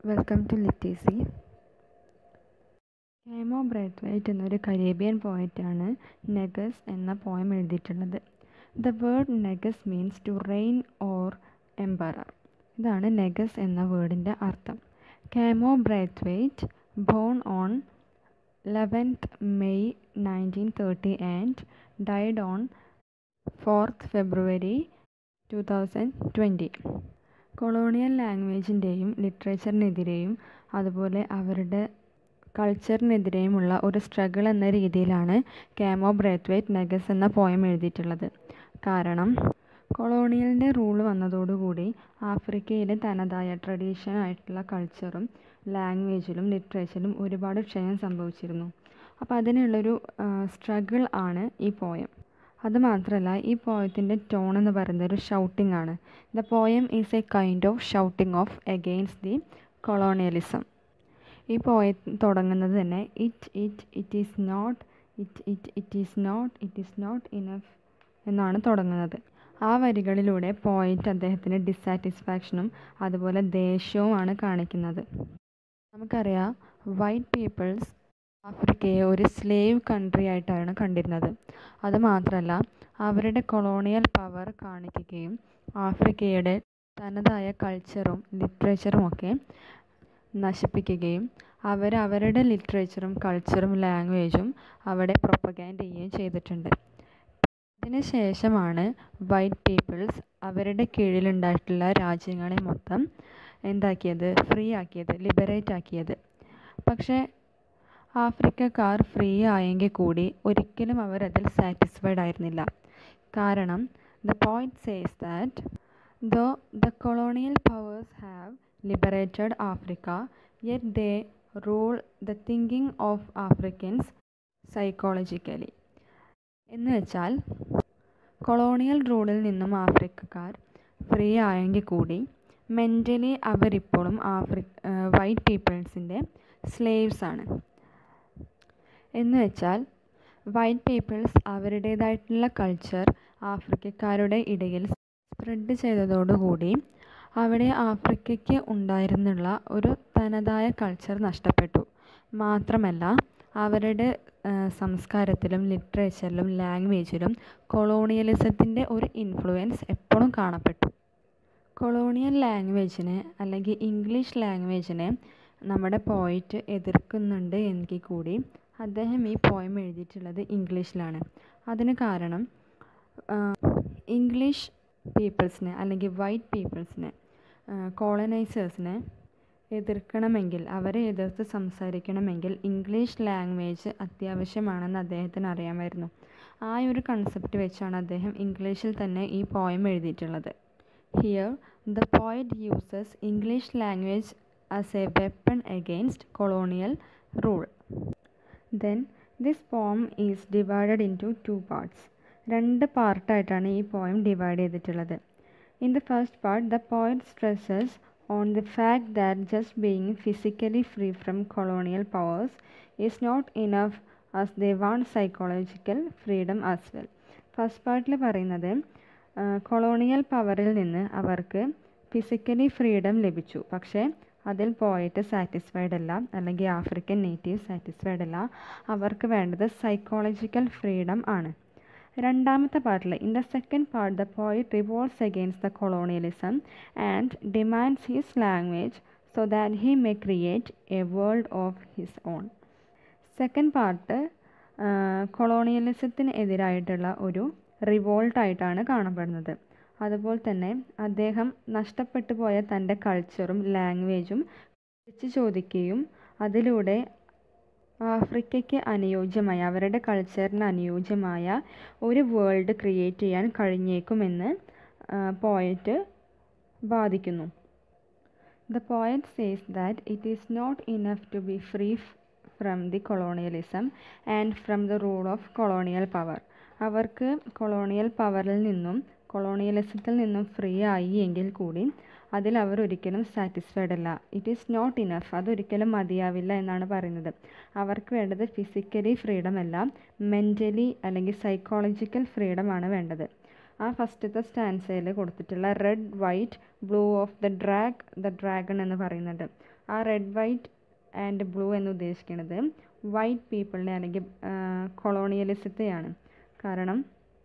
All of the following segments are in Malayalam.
വെൽക്കം ടു ലിറ്റീസി കേമോ ബ്രൈത്വൈറ്റ് എന്നൊരു കരേബിയൻ പോയറ്റാണ് നെഗസ് എന്ന പോയം എഴുതിയിട്ടുള്ളത് the word Negus means to reign or emperor ഇതാണ് നെഗസ് എന്ന വേർഡിൻ്റെ അർത്ഥം Kamau Brathwaite born on eleventh May nineteen thirty and died on fourth February two thousand twenty colonial ലാംഗ്വേജിൻ്റെയും ലിറ്ററേച്ചറിനെതിരെയും അതുപോലെ അവരുടെ കൾച്ചറിനെതിരെയുമുള്ള ഒരു സ്ട്രഗിൾ എന്ന രീതിയിലാണ് കാമോ ബ്രേത്വൈറ്റ് നെഗസ് എന്ന പോയം എഴുതിയിട്ടുള്ളത് കാരണം കൊളോണിയലിൻ്റെ റൂൾ വന്നതോടുകൂടി ആഫ്രിക്കയിൽ തനതായ ട്രഡീഷണൽ ആയിട്ടുള്ള കൾച്ചറും ലാംഗ്വേജിലും ലിറ്ററേച്ചറിലും ഒരുപാട് ക്ഷയം സംഭവിച്ചിരുന്നു അപ്പോൾ അതിനുള്ളൊരു സ്ട്രഗിൾ ആണ് ഈ പോയം അതുമാത്രമല്ല ഈ പോയത്തിൻ്റെ ടോൺ എന്ന് പറയുന്നത് ഒരു ഷൗട്ടിംഗ് ആണ് the poem is a kind of shouting of against the colonialism ഈ പോയ തുടങ്ങുന്നത് തന്നെ it it it is not it it it is not it is not enough എന്നാണ് തുടങ്ങുന്നത് ആ വരികളിലൂടെ പോയിറ്റ് അദ്ദേഹത്തിൻ്റെ ഡിസാറ്റിസ്ഫാക്ഷനും അതുപോലെ ദേഷ്യവുമാണ് കാണിക്കുന്നത് നമുക്കറിയാം വൈറ്റ് പീപ്പിൾസ് ആഫ്രിക്കയെ ഒരു സ്ലേവ് കൺട്രി ആയിട്ടാണ് കണ്ടിരുന്നത് അതുമാത്രമല്ല അവരുടെ കൊളോണിയൽ പവർ കാണിക്കുകയും ആഫ്രിക്കയുടെ തനതായ കൾച്ചറും ലിറ്ററേച്ചറും ഒക്കെ നശിപ്പിക്കുകയും അവർ അവരുടെ ലിറ്ററേച്ചറും കൾച്ചറും ലാംഗ്വേജും അവിടെ പ്രൊപ്പഗാൻഡ് ചെയ്യുകയും ചെയ്തിട്ടുണ്ട് ഇതിന് ശേഷമാണ് വൈറ്റ് പീപ്പിൾസ് അവരുടെ കീഴിലുണ്ടായിട്ടുള്ള രാജ്യങ്ങളെ മൊത്തം എന്താക്കിയത് ഫ്രീ ആക്കിയത് ലിബറേറ്റ് ആക്കിയത് പക്ഷേ ആഫ്രിക്കക്കാർ ഫ്രീ ആയെങ്കിൽ കൂടി ഒരിക്കലും അവർ അതിൽ സാറ്റിസ്ഫൈഡ് ആയിരുന്നില്ല കാരണം the point says that though the colonial powers have liberated Africa yet they rule the thinking of Africans psychologically എന്ന് വെച്ചാൽ കൊളോണിയൽ റൂളിൽ നിന്നും ആഫ്രിക്കക്കാർ ഫ്രീ ആയെങ്കിൽ കൂടി മെൻ്റലി അവരിപ്പോഴും ആഫ്രി വൈറ്റ് പീപ്പിൾസിൻ്റെ സ്ലേവ്സ് ആണ് എന്ന് വെച്ചാൽ വൈറ്റ് പീപ്പിൾസ് അവരുടേതായിട്ടുള്ള കൾച്ചർ ആഫ്രിക്കക്കാരുടെ ഇടയിൽ സ്പ്രെഡ് ചെയ്തതോടുകൂടി അവിടെ ആഫ്രിക്കയ്ക്ക് ഉണ്ടായിരുന്നുള്ള ഒരു തനതായ കൾച്ചർ നഷ്ടപ്പെട്ടു മാത്രമല്ല അവരുടെ സംസ്കാരത്തിലും ലിറ്ററേച്ചറിലും ലാംഗ്വേജിലും കൊളോണിയലിസത്തിൻ്റെ ഒരു ഇൻഫ്ലുവൻസ് എപ്പോഴും കാണപ്പെട്ടു കൊളോണിയൽ ലാംഗ്വേജിനെ അല്ലെങ്കിൽ ഇംഗ്ലീഷ് ലാംഗ്വേജിനെ നമ്മുടെ പോയിറ്റ് എതിർക്കുന്നുണ്ട് എങ്കിൽ കൂടി അദ്ദേഹം ഈ പോയം എഴുതിയിട്ടുള്ളത് ഇംഗ്ലീഷിലാണ് അതിന് കാരണം ഇംഗ്ലീഷ് പീപ്പിൾസിനെ അല്ലെങ്കിൽ വൈറ്റ് പീപ്പിൾസിനെ കോളനൈസേഴ്സിനെ എതിർക്കണമെങ്കിൽ അവരെ എതിർത്ത് സംസാരിക്കണമെങ്കിൽ ഇംഗ്ലീഷ് ലാംഗ്വേജ് അത്യാവശ്യമാണെന്ന് അദ്ദേഹത്തിന് അറിയാമായിരുന്നു ആ ഒരു കൺസെപ്റ്റ് വെച്ചാണ് അദ്ദേഹം ഇംഗ്ലീഷിൽ തന്നെ ഈ പോയം എഴുതിയിട്ടുള്ളത് here the poet uses English language as a weapon against colonial rule then this poem is divided into two parts രണ്ട് പാർട്ടായിട്ടാണ് ഈ പോയം ഡിവൈഡ് ചെയ്തിട്ടുള്ളത് in the first part the poet stresses on the fact that just being physically free from colonial powers is not enough as they want psychological freedom as well. First പാർട്ടിൽ പറയുന്നത് കൊളോണിയൽ പവറിൽ നിന്ന് അവർക്ക് ഫിസിക്കലി ഫ്രീഡം ലഭിച്ചു പക്ഷേ അതിൽ പോയിട്ട് സാറ്റിസ്ഫൈഡ് അല്ല അല്ലെങ്കിൽ ആഫ്രിക്കൻ നേറ്റീവ് സാറ്റിസ്ഫൈഡ് അല്ല അവർക്ക് വേണ്ടത് സൈക്കോളജിക്കൽ ഫ്രീഡം ആണ് രണ്ടാമത്തെ പാർട്ടിൽ in the second part the poet revolts against the colonialism and demands his language so that he may create a world of his own second part കൊളോണിയലിസത്തിന് എതിരായിട്ടുള്ള ഒരു റിവോൾട്ടായിട്ടാണ് കാണപ്പെടുന്നത് അതുപോലെ തന്നെ അദ്ദേഹം നഷ്ടപ്പെട്ടു പോയ തൻ്റെ കൾച്ചറും ലാംഗ്വേജും തിരിച്ചു ചോദിക്കുകയും അതിലൂടെ ആഫ്രിക്കയ്ക്ക് അനുയോജ്യമായ അവരുടെ കൾച്ചറിന് അനുയോജ്യമായ ഒരു വേൾഡ് ക്രിയേറ്റ് ചെയ്യാൻ കഴിഞ്ഞേക്കുമെന്ന് പോയറ്റ് വാദിക്കുന്നു the poet says that it is not enough to be free from the colonialism and from the rule of colonial power അവർക്ക് കൊളോണിയൽ പവറിൽ നിന്നും കൊളോണിയലിസത്തിൽ നിന്നും ഫ്രീ ആയി എങ്കിൽ കൂടി അതിൽ അവർ ഒരിക്കലും സാറ്റിസ്ഫൈഡ് അല്ല ഇറ്റ് ഈസ് നോട്ട് ഇനഫ് അതൊരിക്കലും മതിയാവില്ല എന്നാണ് പറയുന്നത് അവർക്ക് വേണ്ടത് ഫിസിക്കലി ഫ്രീഡം അല്ല മെൻ്റലി അല്ലെങ്കിൽ സൈക്കോളജിക്കൽ ഫ്രീഡം ആണ് വേണ്ടത് ആ ഫസ്റ്റത്തെ സ്റ്റാൻസയിൽ കൊടുത്തിട്ടുള്ള red white blue of the drag the dragon എന്ന് പറയുന്നുണ്ട് ആ റെഡ് വൈറ്റ് ആൻഡ് ബ്ലൂ എന്ന് ഉദ്ദേശിക്കുന്നത് വൈറ്റ് പീപ്പിളിനെ അല്ലെങ്കിൽ കൊളോണിയലിസത്തെയാണ് കാരണം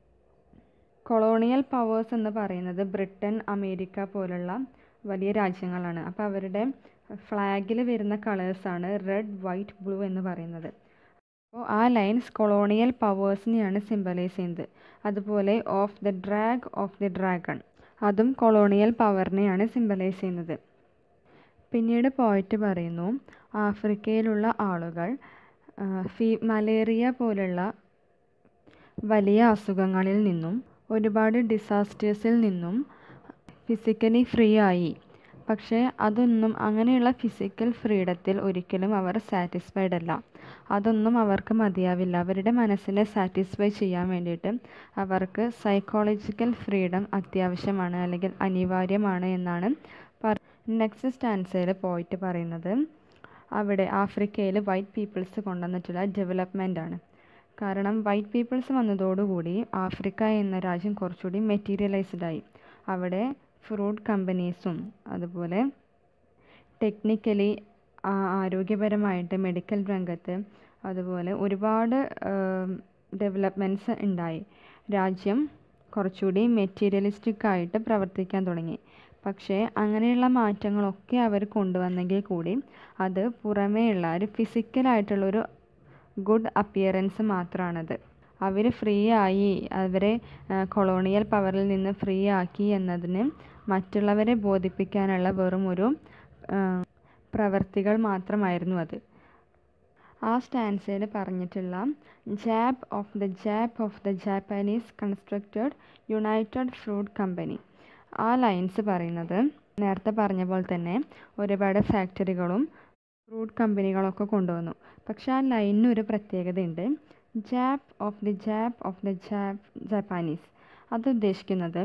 കൊളോണിയൽ പവേഴ്സ് എന്ന് പറയുന്നത് ബ്രിട്ടൻ അമേരിക്ക പോലുള്ള വലിയ രാജ്യങ്ങളാണ് അപ്പോൾ അവരുടെ ഫ്ലാഗിൽ വരുന്ന കളേഴ്സാണ് റെഡ് വൈറ്റ് ബ്ലൂ എന്ന് പറയുന്നത് അപ്പോൾ ആ ലൈൻസ് കൊളോണിയൽ പവേഴ്സിനെയാണ് സിംബലൈസ് ചെയ്യുന്നത് അതുപോലെ of the drag of the dragon അതും കൊളോണിയൽ പവറിനെയാണ് സിംബലൈസ് ചെയ്യുന്നത് പിന്നീട് പോയിട്ട് പറയുന്നു ആഫ്രിക്കയിലുള്ള ആളുകൾ ഫീ മലേറിയ പോലുള്ള വലിയ അസുഖങ്ങളിൽ നിന്നും ഒരുപാട് ഡിസാസ്റ്റേഴ്സിൽ നിന്നും ഫിസിക്കലി ഫ്രീ ആയി പക്ഷേ അതൊന്നും അങ്ങനെയുള്ള ഫിസിക്കൽ ഫ്രീഡത്തിൽ ഒരിക്കലും അവർ സാറ്റിസ്ഫൈഡ് അല്ല അതൊന്നും അവർക്ക് മതിയാവില്ല അവരുടെ മനസ്സിനെ സാറ്റിസ്ഫൈ ചെയ്യാൻ വേണ്ടിയിട്ട് അവർക്ക് സൈക്കോളജിക്കൽ ഫ്രീഡം അത്യാവശ്യമാണ് അല്ലെങ്കിൽ അനിവാര്യമാണ് എന്നാണ് പറ നെക്സ്റ്റ് സ്റ്റാൻസയിൽ പോയിട്ട് പറയുന്നത് അവിടെ ആഫ്രിക്കയിൽ വൈറ്റ് പീപ്പിൾസ് കൊണ്ടുവന്നിട്ടുള്ള ഡെവലപ്മെൻ്റ് ആണ് കാരണം വൈറ്റ് പീപ്പിൾസ് വന്നതോടുകൂടി ആഫ്രിക്ക എന്ന രാജ്യം കുറച്ചുകൂടി മെറ്റീരിയലൈസ്ഡ് ആയി അവിടെ ഫ്രൂട്ട് കമ്പനീസും അതുപോലെ ടെക്നിക്കലി ആരോഗ്യപരമായിട്ട് മെഡിക്കൽ രംഗത്ത് അതുപോലെ ഒരുപാട് ഡെവലപ്മെൻറ്റ്സ് ഉണ്ടായി രാജ്യം കുറച്ചുകൂടി മെറ്റീരിയലിസ്റ്റിക് ആയിട്ട് പ്രവർത്തിക്കാൻ തുടങ്ങി പക്ഷേ അങ്ങനെയുള്ള മാറ്റങ്ങളൊക്കെ അവർ കൊണ്ടുവന്നെങ്കിൽ കൂടി അത് പുറമേയുള്ള ഒരു ഫിസിക്കലായിട്ടുള്ളൊരു ഗുഡ് അപ്പിയറൻസ് മാത്രമാണത് അവർ ഫ്രീ ആയി അവരെ കൊളോണിയൽ പവറിൽ നിന്ന് ഫ്രീ ആക്കി എന്നതിന് മറ്റുള്ളവരെ ബോധിപ്പിക്കാനുള്ള വെറും ഒരു പ്രവർത്തികൾ മാത്രമായിരുന്നു അത് ആ സ്റ്റാൻസയിൽ പറഞ്ഞിട്ടുള്ള jab of the jab of the Japanese constructed United Fruit Company ആ ലൈൻസ് പറയുന്നത് നേരത്തെ പറഞ്ഞ പോലെ തന്നെ ഒരുപാട് ഫാക്ടറികളും ഫ്രൂട്ട് കമ്പനികളൊക്കെ കൊണ്ടുവന്നു പക്ഷേ ആ ലൈനിന് ഒരു പ്രത്യേകതയുണ്ട് jab of the jab of the jab Japanese അത് ഉദ്ദേശിക്കുന്നത്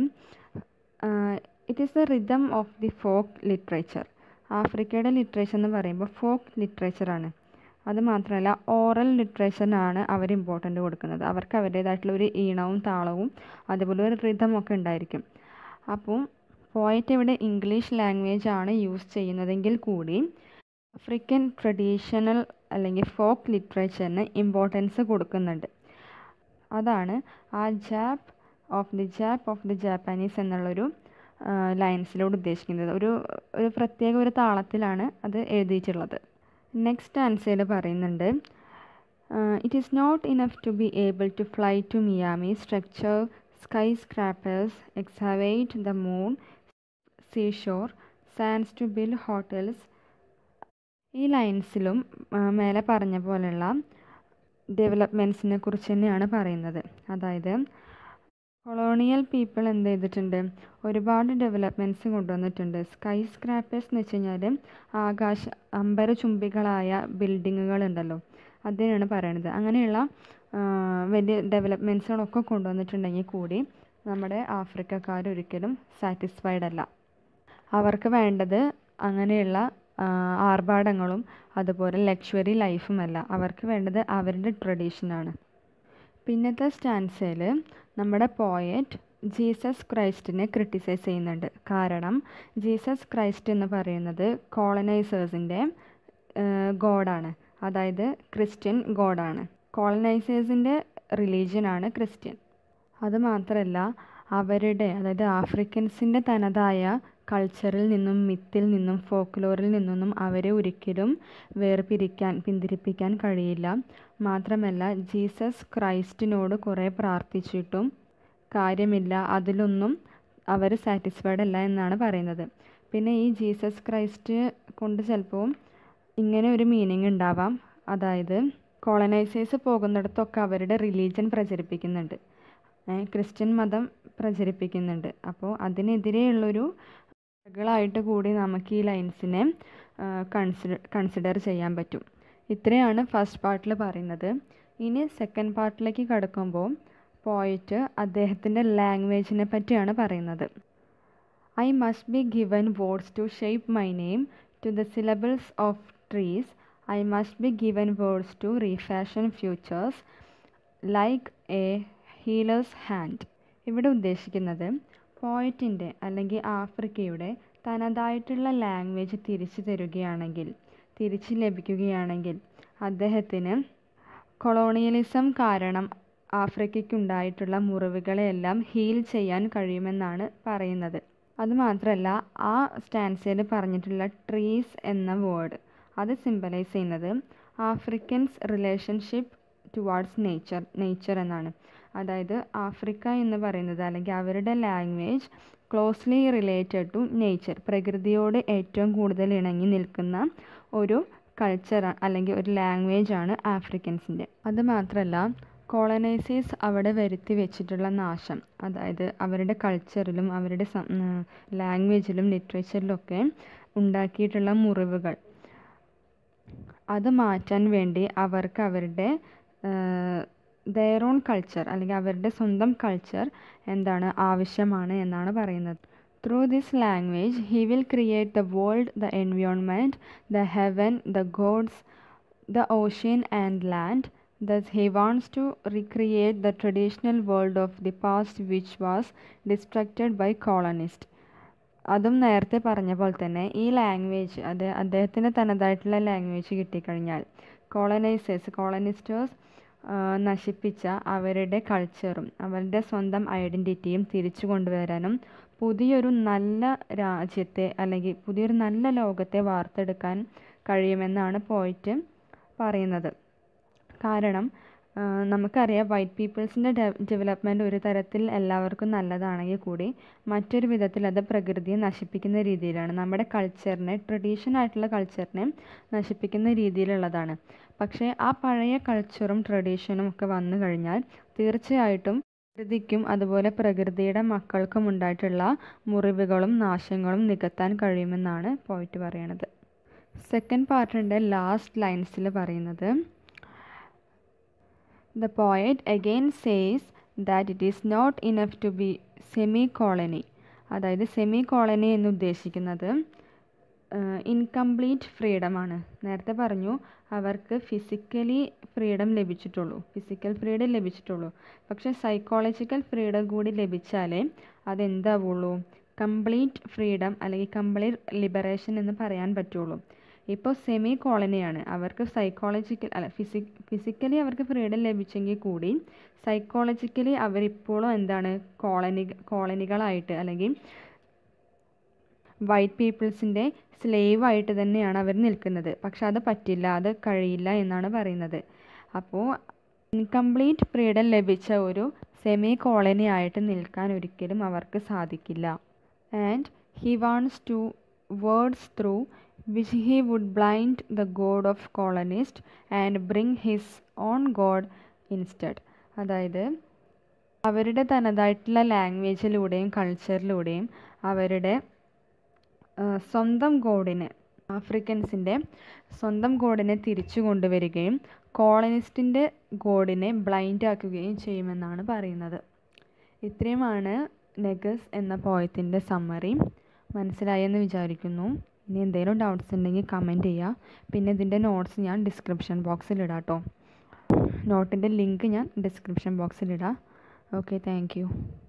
it is the rhythm of the folk literature ആഫ്രിക്കയുടെ ലിറ്ററേച്ചർ എന്ന് പറയുമ്പോൾ ഫോക്ക് ലിറ്ററേച്ചറാണ് അത് മാത്രമല്ല ഓറൽ ലിറ്ററേച്ചറിനാണ് അവർ ഇമ്പോർട്ടൻ്റ് കൊടുക്കുന്നത് അവർക്ക് അവരുടേതായിട്ടുള്ള ഒരു ഈണവും താളവും അതുപോലെ ഒരു റിതം ഒക്കെ ഉണ്ടായിരിക്കും അപ്പോൾ പോയറ്റ് ഇവിടെ ഇംഗ്ലീഷ് ലാംഗ്വേജ് ആണ് യൂസ് ചെയ്യുന്നതെങ്കിൽ കൂടി ആഫ്രിക്കൻ ട്രഡീഷണൽ അല്ലെങ്കിൽ ഫോക്ക് ലിറ്ററേച്ചറിന് ഇമ്പോർട്ടൻസ് കൊടുക്കുന്നുണ്ട് അതാണ് ആ jap of the jap of the Japanese എന്നുള്ളൊരു ലൈൻസിലൂടെ ഉദ്ദേശിക്കുന്നത് ഒരു ഒരു പ്രത്യേക ഒരു താളത്തിലാണ് അത് എഴുതിയിട്ടുള്ളത് നെക്സ്റ്റ് ആൻസറിൽ പറയുന്നുണ്ട് it is not enough to be able to fly to Miami structure skyscrapers excavate the moon seashore sands to build hotels ഈ ലൈൻസിലും മേലെ പറഞ്ഞ പോലെയുള്ള ഡെവലപ്മെൻറ്റ്സിനെ കുറിച്ച് തന്നെയാണ് പറയുന്നത് അതായത് കൊളോണിയൽ പീപ്പിൾ എന്ത് ചെയ്തിട്ടുണ്ട് ഒരുപാട് ഡെവലപ്മെൻറ്റ്സ് കൊണ്ടുവന്നിട്ടുണ്ട് സ്കൈ സ്ക്രാപ്പേഴ്സ് എന്ന് വെച്ച് കഴിഞ്ഞാൽ ആകാശ അമ്പരചുംബികളായ ബിൽഡിങ്ങുകൾ ഉണ്ടല്ലോ അതിനാണ് പറയണത് അങ്ങനെയുള്ള വലിയ ഡെവലപ്മെൻറ്റ്സുകളൊക്കെ കൊണ്ടുവന്നിട്ടുണ്ടെങ്കിൽ കൂടി നമ്മുടെ ആഫ്രിക്കക്കാർ ഒരിക്കലും സാറ്റിസ്ഫൈഡ് അല്ല അവർക്ക് വേണ്ടത് അങ്ങനെയുള്ള ആർഭാടങ്ങളും അതുപോലെ ലക്ഷറി ലൈഫുമല്ല അവർക്ക് വേണ്ടത് അവരുടെ ട്രഡീഷനാണ് പിന്നത്തെ സ്റ്റാൻസയിൽ നമ്മുടെ പോയറ്റ് ജീസസ് ക്രൈസ്റ്റിനെ ക്രിട്ടിസൈസ് ചെയ്യുന്നുണ്ട് കാരണം ജീസസ് ക്രൈസ്റ്റ് എന്ന് പറയുന്നത് കോളനൈസേഴ്സിൻ്റെ ഗോഡാണ് അതായത് ക്രിസ്ത്യൻ ഗോഡാണ് കോളനൈസേഴ്സിൻ്റെ റിലീജിയനാണ് ക്രിസ്ത്യൻ അത് മാത്രമല്ല അവരുടെ അതായത് ആഫ്രിക്കൻസിൻ്റെ തനതായ കൾച്ചറിൽ നിന്നും മിത്തിൽ നിന്നും ഫോക്ലോറിൽ നിന്നൊന്നും അവരെ ഒരിക്കലും വേർപിരിക്കാൻ പിന്തിരിപ്പിക്കാൻ കഴിയില്ല മാത്രമല്ല ജീസസ് ക്രൈസ്റ്റിനോട് കുറേ പ്രാർത്ഥിച്ചിട്ടും കാര്യമില്ല അതിലൊന്നും അവർ സാറ്റിസ്ഫൈഡ് അല്ല എന്നാണ് പറയുന്നത് പിന്നെ ഈ ജീസസ് ക്രൈസ്റ്റ് കൊണ്ട് ചിലപ്പോൾ ഇങ്ങനെ ഒരു മീനിങ് ഉണ്ടാവാം അതായത് കോളനൈസേഴ്സ് പോകുന്നിടത്തൊക്കെ അവരുടെ റിലീജിയൻ പ്രചരിപ്പിക്കുന്നുണ്ട് ക്രിസ്ത്യൻ മതം പ്രചരിപ്പിക്കുന്നുണ്ട് അപ്പോൾ അതിനെതിരെയുള്ളൊരു ായിട്ട് കൂടി നമുക്ക് ഈ ലൈൻസിനെ കൺസിഡർ കൺസിഡർ ചെയ്യാൻ പറ്റും ഇത്രയാണ് ഫസ്റ്റ് പാർട്ടിൽ പറയുന്നത് ഇനി സെക്കൻഡ് പാർട്ടിലേക്ക് കടക്കുമ്പോൾ പോയിട്ട് അദ്ദേഹത്തിൻ്റെ ലാംഗ്വേജിനെ പറ്റിയാണ് പറയുന്നത് I must be given words to shape my name to the syllables of trees I must be given words to refashion futures like a healer's hand ഇവിടെ ഉദ്ദേശിക്കുന്നത് പോയറ്റിൻ്റെ അല്ലെങ്കിൽ ആഫ്രിക്കയുടെ തനതായിട്ടുള്ള ലാംഗ്വേജ് തിരിച്ചു തരുകയാണെങ്കിൽ തിരിച്ചു ലഭിക്കുകയാണെങ്കിൽ അദ്ദേഹത്തിന് കൊളോണിയലിസം കാരണം ആഫ്രിക്കയ്ക്കുണ്ടായിട്ടുള്ള മുറിവുകളെയെല്ലാം ഹീൽ ചെയ്യാൻ കഴിയുമെന്നാണ് പറയുന്നത് അതുമാത്രമല്ല ആ സ്റ്റാൻസയിൽ പറഞ്ഞിട്ടുള്ള ട്രീസ് എന്ന വേർഡ് അത് സിമ്പലൈസ് ചെയ്യുന്നത് Africans relationship towards nature nature എന്നാണ് അതായത് ആഫ്രിക്ക എന്ന് പറയുന്നത് അല്ലെങ്കിൽ അവരുടെ language closely related to nature പ്രകൃതിയോട് ഏറ്റവും കൂടുതൽ ഇണങ്ങി നിൽക്കുന്ന ഒരു കൾച്ചർ അല്ലെങ്കിൽ ഒരു ലാംഗ്വേജ് ആണ് ആഫ്രിക്കൻസിൻ്റെ അത് മാത്രമല്ല കോളനൈസേഴ്സ് അവിടെ വരുത്തി വെച്ചിട്ടുള്ള നാശം അതായത് അവരുടെ കൾച്ചറിലും അവരുടെ ലാംഗ്വേജിലും ലിറ്ററേച്ചറിലും ഒക്കെ ഉണ്ടാക്കിയിട്ടുള്ള മുറിവുകൾ അത് മാറ്റാൻ വേണ്ടി അവർക്ക് അവരുടെ ദെയർ ഓൺ കൾച്ചർ അല്ലെങ്കിൽ അവരുടെ സ്വന്തം കൾച്ചർ എന്താണ് ആവശ്യമാണ് എന്നാണ് പറയുന്നത് through this language he will create the world the environment the heaven the gods the ocean and land Thus, he wants to recreate the traditional world of the past which was destructed by colonists. അതും നേരത്തെ പറഞ്ഞ പോലെ തന്നെ ഈ ലാംഗ്വേജ് അത് അദ്ദേഹത്തിന് തനതായിട്ടുള്ള ലാംഗ്വേജ് കിട്ടിക്കഴിഞ്ഞാൽ കോളനൈസേഴ്സ് കോളനിസ്റ്റേഴ്സ് നശിപ്പിച്ച അവരുടെ കൾച്ചറും അവരുടെ സ്വന്തം ഐഡൻറ്റിറ്റിയും തിരിച്ചു കൊണ്ടുവരാനും പുതിയൊരു നല്ല രാജ്യത്തെ അല്ലെങ്കിൽ പുതിയൊരു നല്ല ലോകത്തെ വാർത്തെടുക്കാൻ കഴിയുമെന്നാണ് പോയിട്ട് പറയുന്നത് കാരണം നമുക്കറിയാം വൈറ്റ് പീപ്പിൾസിൻ്റെ ഡെവലപ്മെൻറ്റ് ഒരു തരത്തിൽ എല്ലാവർക്കും നല്ലതാണെങ്കിൽ കൂടി മറ്റൊരു വിധത്തിൽ അത് പ്രകൃതിയെ നശിപ്പിക്കുന്ന രീതിയിലാണ് നമ്മുടെ കൾച്ചറിനെ ട്രഡീഷൻ ആയിട്ടുള്ള കൾച്ചറിനെ നശിപ്പിക്കുന്ന രീതിയിലുള്ളതാണ് പക്ഷേ ആ പഴയ കൾച്ചറും ട്രഡീഷനും ഒക്കെ വന്നു കഴിഞ്ഞാൽ തീർച്ചയായിട്ടും പ്രകൃതിക്കും അതുപോലെ പ്രകൃതിയുടെ മക്കൾക്കും ഉണ്ടായിട്ടുള്ള മുറിവുകളും നാശങ്ങളും നികത്താൻ കഴിയുമെന്നാണ് പോയിട്ട് പറയണത് സെക്കൻഡ് പാർട്ടിൻ്റെ ലാസ്റ്റ് ലൈൻസിൽ പറയുന്നത് The poet again says that it is not enough to be semi-colony അതായത് സെമി കോളനി എന്ന് ഉദ്ദേശിക്കുന്നത് ഇൻകംപ്ലീറ്റ് ഫ്രീഡമാണ് നേരത്തെ പറഞ്ഞു അവർക്ക് ഫിസിക്കലി ഫ്രീഡം ലഭിച്ചിട്ടുള്ളൂ ഫിസിക്കൽ ഫ്രീഡം ലഭിച്ചിട്ടുള്ളൂ പക്ഷേ സൈക്കോളജിക്കൽ ഫ്രീഡം കൂടി ലഭിച്ചാലേ അതെന്താവുള്ളൂ കംപ്ലീറ്റ് ഫ്രീഡം അല്ലെങ്കിൽ കംപ്ലീറ്റ് ലിബറേഷൻ എന്ന് പറയാൻ പറ്റുള്ളൂ ഇപ്പോൾ സെമി കോളനിയാണ് അവർക്ക് സൈക്കോളജിക്കൽ അല്ല ഫിസി ഫിസിക്കലി അവർക്ക് ഫ്രീഡം ലഭിച്ചെങ്കിൽ കൂടി സൈക്കോളജിക്കലി അവരിപ്പോഴും എന്താണ് കോളനി കോളനികളായിട്ട് അല്ലെങ്കിൽ വൈറ്റ് പീപ്പിൾസിൻ്റെ സ്ലേവ് ആയിട്ട് തന്നെയാണ് അവർ നിൽക്കുന്നത് പക്ഷെ അത് പറ്റില്ല അത് കഴിയില്ല എന്നാണ് പറയുന്നത് അപ്പോൾ ഇൻകംപ്ലീറ്റ് ഫ്രീഡം ലഭിച്ച ഒരു സെമി കോളനി ആയിട്ട് നിൽക്കാൻ ഒരിക്കലും അവർക്ക് സാധിക്കില്ല and he wants to words through which he would blind the god of colonist and bring his own god instead അതായത് അവരുടെ തനതായിട്ടുള്ള ലാംഗ്വേജിലൂടെയും കൾച്ചറിലൂടെയും അവരുടെ സ്വന്തം ഗോഡിനെ ആഫ്രിക്കൻസിൻ്റെ സ്വന്തം ഗോഡിനെ തിരിച്ചു കൊണ്ടുവരികയും കോളനിസ്റ്റിൻ്റെ ഗോഡിനെ ബ്ലൈൻഡ് ആക്കുകയും ചെയ്യുമെന്നാണ് പറയുന്നത് ഇത്രയുമാണ് നെഗസ് എന്ന പോയത്തിൻ്റെ സമ്മറി മനസ്സിലായെന്ന് വിചാരിക്കുന്നു ഇനി എന്തെങ്കിലും ഡൗട്ട്സ് ഉണ്ടെങ്കിൽ കമൻറ്റ് ചെയ്യുക പിന്നെ ഇതിൻ്റെ നോട്ട്സ് ഞാൻ ഡിസ്ക്രിപ്ഷൻ ബോക്സിൽ ഇടാം കേട്ടോ നോട്ടിൻ്റെ ലിങ്ക് ഞാൻ ഡിസ്ക്രിപ്ഷൻ ബോക്സിൽ ഇടാം ഓക്കെ താങ്ക്